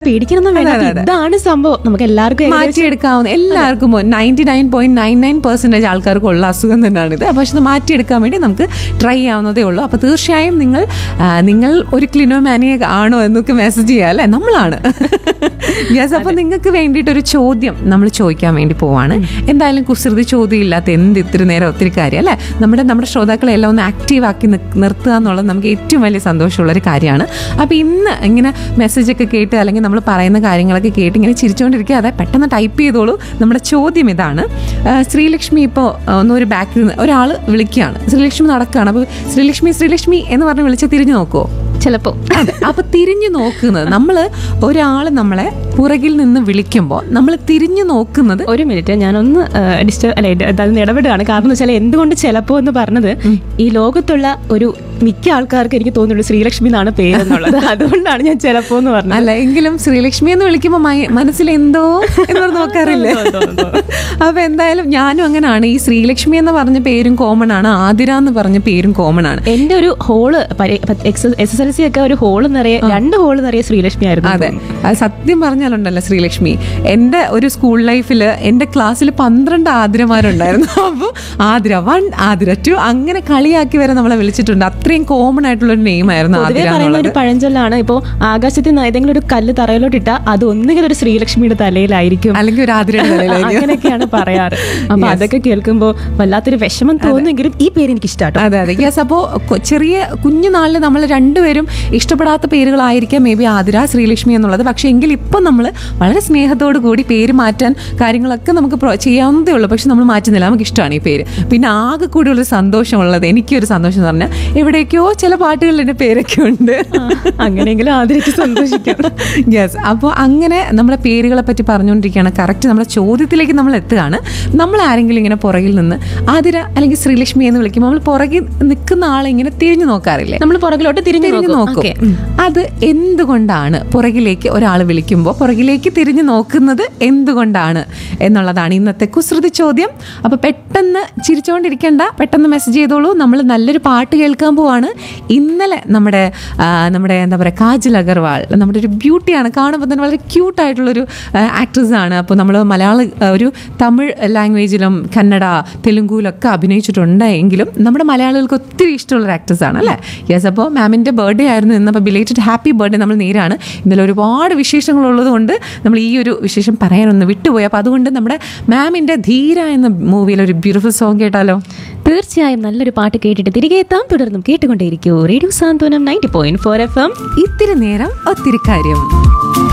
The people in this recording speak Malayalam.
പേടിക്കണം വേണ്ട അതെ, അതെ. ഇതാണ് സംഭവം നമുക്ക് എല്ലാവർക്കും ഏകദേശം മാറ്റിയെടുക്കാവുന്ന എല്ലാവർക്കും ninety nine point nine nine percentage ആൾക്കാർക്കും ഉള്ള അസുഖം തന്നെയാണ് ഇത് പക്ഷെ ഇത് മാറ്റിയെടുക്കാൻ വേണ്ടി നമുക്ക് ട്രൈ ചെയ്യാവുന്നതേ ഉള്ളൂ അപ്പോൾ തീർച്ചയായും നിങ്ങൾ ആ, നിങ്ങൾ ഒരു ക്ലിനോമാനിയ ആണോ എന്നൊക്കെ മെസ്സേജ് ചെയ്യുക അല്ലേ നമ്മളാണ് യെസ് അപ്പോൾ നിങ്ങൾക്ക് വേണ്ടിയിട്ട് ഒരു ചോദ്യം നമ്മൾ ചോദിക്കാൻ വേണ്ടി പോവാണ് എന്തായാലും കുസൃതി ചോദ്യം ഇല്ലാത്ത എന്ത് ഇത്തിരി നേരം ഒത്തിരി കാര്യം അല്ലേ നമ്മുടെ നമ്മുടെ ശ്രോതാക്കളെ എല്ലാം ഒന്ന് ആക്റ്റീവ് ആക്കി നി- നിർത്തുക എന്നുള്ളത് നമുക്ക് ഏറ്റവും വലിയ സന്തോഷമുള്ള ഒരു കാര്യമാണ് അപ്പോൾ ഇന്ന് ഇങ്ങനെ മെസ്സേജ് ഒക്കെ കേട്ട് അല്ലെങ്കിൽ നമ്മൾ പറയുന്ന കാര്യങ്ങളൊക്കെ കേട്ട് ഇങ്ങനെ ചിരിച്ചുകൊണ്ടിരിക്കുക അതെ പെട്ടെന്ന് ടൈപ്പ് ചെയ്തോളൂ നമ്മുടെ ചോദ്യം ഇതാണ് ആ, ശ്രീലക്ഷ്മി ഇപ്പോൾ ഒന്നൊരു ബാക്കിൽ നിന്ന് ഒരാൾ വിളിക്കുകയാണ് ശ്രീലക്ഷ്മി നടക്കുകയാണ് അപ്പോൾ ശ്രീലക്ഷ്മി ശ്രീലക്ഷ്മി എന്ന് പറഞ്ഞ് വിളിച്ച് തിരിഞ്ഞു നോക്കുമോ ചിലപ്പോ അതെ അപ്പൊ തിരിഞ്ഞു നോക്കുന്നത് നമ്മൾ ഒരാൾ നമ്മളെ പുറകിൽ നിന്ന് വിളിക്കുമ്പോൾ നമ്മൾ തിരിഞ്ഞു നോക്കുന്നത് ഒരു മിനിറ്റ് ഞാനൊന്ന് ഡിസ്റ്റർബ് അല്ലെ അതൊന്ന് ഇടപെടുകയാണ് കാരണം എന്ന് വെച്ചാൽ എന്തുകൊണ്ട് ചിലപ്പോ എന്ന് പറഞ്ഞത് ഈ ലോകത്തുള്ള ഒരു മിക്ക ആൾക്കാർക്ക് എനിക്ക് തോന്നുന്നുള്ളൂ ശ്രീലക്ഷ്മി എന്നാണ് പേരെന്നുള്ളത് അതുകൊണ്ടാണ് ഞാൻ ചിലപ്പോ എന്ന് പറഞ്ഞത് അല്ല എങ്കിലും ശ്രീലക്ഷ്മി എന്ന് വിളിക്കുമ്പോൾ മൈ- മനസ്സിൽ എന്തോ എന്ന് പറഞ്ഞ് നോക്കാറില്ലേ അപ്പൊ എന്തായാലും ഞാനും അങ്ങനെയാണ് ഈ ശ്രീലക്ഷ്മി എന്ന് പറഞ്ഞ പേരും കോമൺ ആണ് ആതിര എന്ന് പറഞ്ഞ പേരും കോമൺ ആണ് എന്റെ ഒരു ഹോള് എസ് എസ് എൽ സി ഒക്കെ ഒരു ഹോള് നിറയെ രണ്ട് ഹോള് നിറയെ ശ്രീലക്ഷ്മി ആയിരുന്നു അതെ അത് സത്യം പറഞ്ഞാലുണ്ടല്ലോ ശ്രീലക്ഷ്മി എൻ്റെ ഒരു സ്കൂൾ ലൈഫിൽ എൻ്റെ ക്ലാസ്സിൽ പന്ത്രണ്ട് ആതിരമാരുണ്ടായിരുന്നു അപ്പോൾ ആതിര വൺ ആതിര ടു അങ്ങനെ കളിയാക്കി വരെ നമ്മളെ വിളിച്ചിട്ടുണ്ട് അത്രയും കോമൺ ആയിട്ടുള്ള ഒരു നെയിം ആയിരുന്നു പൊതുവെ ആതിര പറയുന്ന എന്നുള്ളത് ഒരു പഴഞ്ചൊല്ലാണ് ഇപ്പോ ആകാശത്തിൽ നിന്ന് ഏതെങ്കിലും ഒരു കല്ല് തറയിലോട്ട് ഇട്ടാൽ അത് ഒന്നുകിൽ ഒരു ശ്രീലക്ഷ്മിയുടെ തലയിലായിരിക്കും അല്ലെങ്കിൽ ഒരു ആതിരയുടെ തലയിലായിരിക്കും. അങ്ങനെയൊക്കെയാണ് പറയാറ് അപ്പൊ അതൊക്കെ കേൾക്കുമ്പോൾ വല്ലാത്തൊരു വിഷമം തോന്നുമെങ്കിലും ഈ പേര് എനിക്ക് ഇഷ്ടാട്ടോ അതെ അതെ യെസ് അപ്പോൾ ചെറിയ കുഞ്ഞുനാളിൽ നമ്മൾ രണ്ടുപേരും ഇഷ്ടപ്പെടാത്ത പേരുകളായിരിക്കാം മേ ബി ആതിര ശ്രീലക്ഷ്മി എന്നുള്ളത് പക്ഷേ എങ്കിൽ ഇപ്പം നമ്മൾ വളരെ സ്നേഹത്തോടു കൂടി പേര് മാറ്റാൻ കാര്യങ്ങളൊക്കെ നമുക്ക് പ്രോ- ചെയ്യാവുന്നതേ ഉള്ളൂ പക്ഷെ നമ്മൾ മാറ്റുന്നില്ല നമുക്ക് ഇഷ്ടമാണ് ഈ പേര് പിന്നെ ആകെ കൂടിയുള്ളൊരു സന്തോഷമുള്ളത് എനിക്കൊരു സന്തോഷം എന്ന് പറഞ്ഞാൽ എവിടേക്കോ ചില പാട്ടുകളിൽ എൻ്റെ പേരൊക്കെ ഉണ്ട് അങ്ങനെയെങ്കിലും ആദരിച്ച് സന്തോഷിക്കാം യെസ് അപ്പോൾ അങ്ങനെ നമ്മുടെ പേരുകളെ പറ്റി പറഞ്ഞുകൊണ്ടിരിക്കുകയാണ് കറക്റ്റ് നമ്മുടെ ചോദ്യത്തിലേക്ക് നമ്മൾ എത്തുകയാണ് നമ്മൾ ആരെങ്കിലും ഇങ്ങനെ പുറകിൽ നിന്ന് ആതിര അല്ലെങ്കിൽ ശ്രീലക്ഷ്മി എന്ന് വിളിക്കുമ്പോൾ നമ്മൾ പുറകിൽ നിൽക്കുന്ന ആളെ ഇങ്ങനെ തിരിഞ്ഞു നോക്കാറില്ലേ നമ്മൾ പുറകിലോട്ട് തിരിഞ്ഞു തിരിഞ്ഞു നോക്കും ഓക്കെ അത് എന്തുകൊണ്ടാണ് പുറകിലേക്ക് ഒരാൾ വിളിക്കുമ്പോൾ പുറകിലേക്ക് തിരിഞ്ഞു നോക്കുന്നത് എന്തുകൊണ്ടാണ് എന്നുള്ളതാണ് ഇന്നത്തെ കുസൃതി ചോദ്യം അപ്പൊ പെട്ടെന്ന് ചിരിച്ചുകൊണ്ടിരിക്കേണ്ട പെട്ടെന്ന് മെസ്സേജ് ചെയ്തോളൂ നമ്മൾ നല്ലൊരു പാട്ട് കേൾക്കാൻ പോവാണ് ഇന്നലെ നമ്മുടെ ആ, നമ്മുടെ എന്താ പറയുക കാജൽ അഗർവാൾ നമ്മുടെ ഒരു ബ്യൂട്ടിയാണ് കാണുമ്പോൾ തന്നെ വളരെ ക്യൂട്ടായിട്ടുള്ളൊരു ആക്ട്രസ് ആണ് അപ്പോൾ നമ്മൾ മലയാള ആ, ഒരു തമിഴ് ലാംഗ്വേജിലും കന്നഡ തെലുങ്കുലൊക്കെ അഭിനയിച്ചിട്ടുണ്ട് എങ്കിലും നമ്മുടെ മലയാളികൾക്ക് ഒത്തിരി ഇഷ്ടമുള്ള ഒരു ആക്ട്രസ് ആണ് അല്ലേ യെസ് അപ്പോൾ മാമിൻ്റെ ബർത്ത്ഡേ ആയിരുന്നു ഇന്ന് അപ്പോൾ ബിലേറ്റഡ് ഹാപ്പി ബർത്ത്ഡേ നമ്മൾ നേരാണ് ഇന്നലെ ഒരുപാട് വിശേഷങ്ങളുള്ളത് കൊണ്ട് നമ്മൾ ഈ ഒരു വിശേഷം പറയാനൊന്ന് വിട്ടുപോയി അപ്പോൾ അതുകൊണ്ട് നമ്മുടെ മാമിൻ്റെ ധീര എന്ന മൂവിയിൽ ഒരു ബ്യൂട്ടിഫുൾ സോങ് കേട്ടാലോ തീർച്ചയായും നല്ലൊരു പാട്ട് കേട്ടിട്ട് തിരികെ എത്താം തുടർന്നും കേട്ടുകൊണ്ടേയിരിക്കൂ radio Santhwanam ninety point four F M ഇത്തിരി നേരം ഒത്തിരി കാര്യം